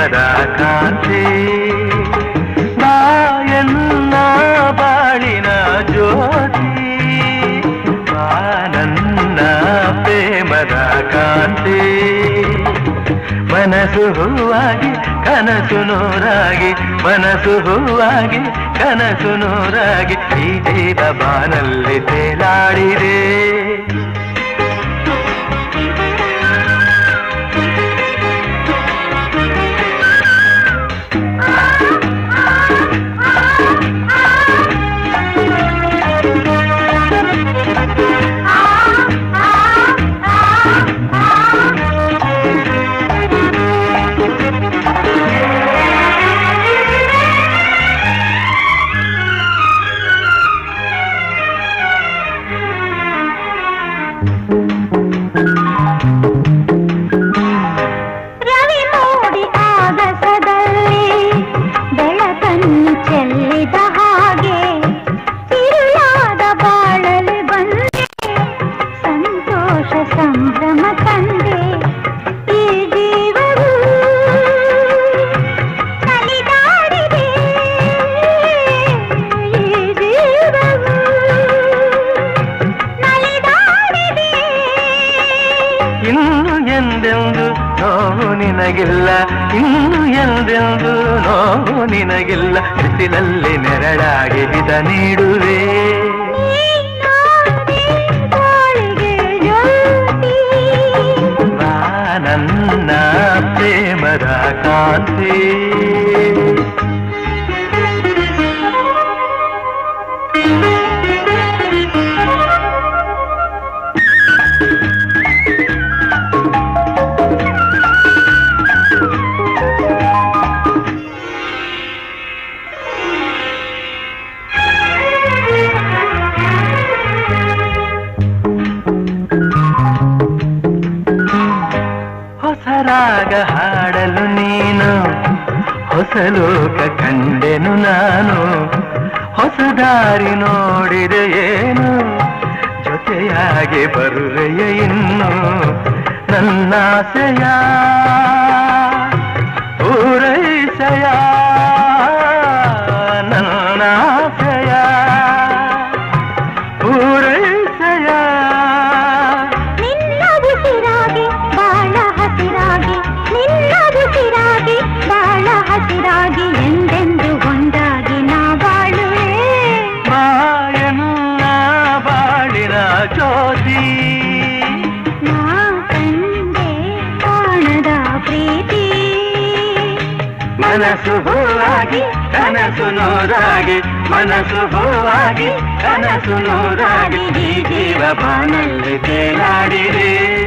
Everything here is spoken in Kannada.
ಪ್ರೇಮದ ಕಾಂತಿ ಬಾಯನ್ನ ಬಾಳಿನ ಜ್ಯೋತಿ ಬಾನನ್ನ ಪ್ರೇಮದ ಕಾಂತಿ ಮನಸ್ಸು ಹೂವಾಗಿ ಕನಸು ನೂರಾಗಿ ಮನಸ್ಸು ಹೂವಾಗಿ ಕನಸು ನೂರಾಗಿ ಈ ಜೀವ ಬಾನಲ್ಲಿ ತೇಲಾಡಿದೆ ರವಿ ಮೂಡಿ ಆಗಸದಲ್ಲಿ ಬೆಳಕನ್ನು ಚೆಲ್ಲಿದ ಹಾಗೆ ತಿರುಳಾದ ಬಾಳಲು ಬಂದೆ ಸಂತೋಷ ಸಂಭ್ರಮ ತಂದೆ ಈ ಜೀವವು ನಲಿದಾಡಿದೆ ಈ ಜೀವವು ನಲಿದಾಡಿದೆ ಇನ್ನು ಎಂದೆಂದು ನೋವು ನಿನಗಿಲ್ಲ ಇನ್ನು ಎಂದೆಂದು ನೋವು ನಿನಗಿಲ್ಲ ಬಿಸಿಲಲ್ಲಿ ನೆರಳಾಗಿ ಬಿದ ನೀಡುವೆ ಬಾ ನನ್ನ ಪ್ರೇಮದ ಕಾಂತಿ ಹೊಸ ರಾಗ ಹಾಡಲು ನೀನು ಹೊಸ ಲೋಕ ಕಂಡೆನು ನಾನು ಹೊಸ ದಾರಿ ನೋಡಿದೆ ಏನು ಜೊತೆಯಾಗಿ ಬರುವೆಯ ಇನ್ನು ನನ್ನಾಸೆಯ ಪೂರೈಸಯ ನನ್ನಾಸೆಯ ಪೂರೈಸಯ ನಿನ್ನ ಉಸಿರಾಗಿ ಬಾಳ ಹಸಿರಾಗಿ ನಿನ್ನ ಉಸಿರಾಗಿ ಬಾಳ ಹಸಿರಾಗಿ ಎಂದೆಂದು ಒಂದಾಗಿ ನಾ ಬಾಳುವೆ ಬಾಯನ್ನ ಬಾಳಿನ ಜ್ಯೋತಿ ನಾ ಕಂಡೆ ಕಾಣದ ಪ್ರೀತಿ ಮನಸ್ಸು ಹೂವಾಗಿ ಕನಸು ನೂರಾಗಿ ಮನಸ್ಸು ಹೂವಾಗಿ ಕನಸು ನೂರಾಗಿ ಈ ಜೀವ ಬಾನಲ್ಲಿ ತೇಲಾಡಿದೆ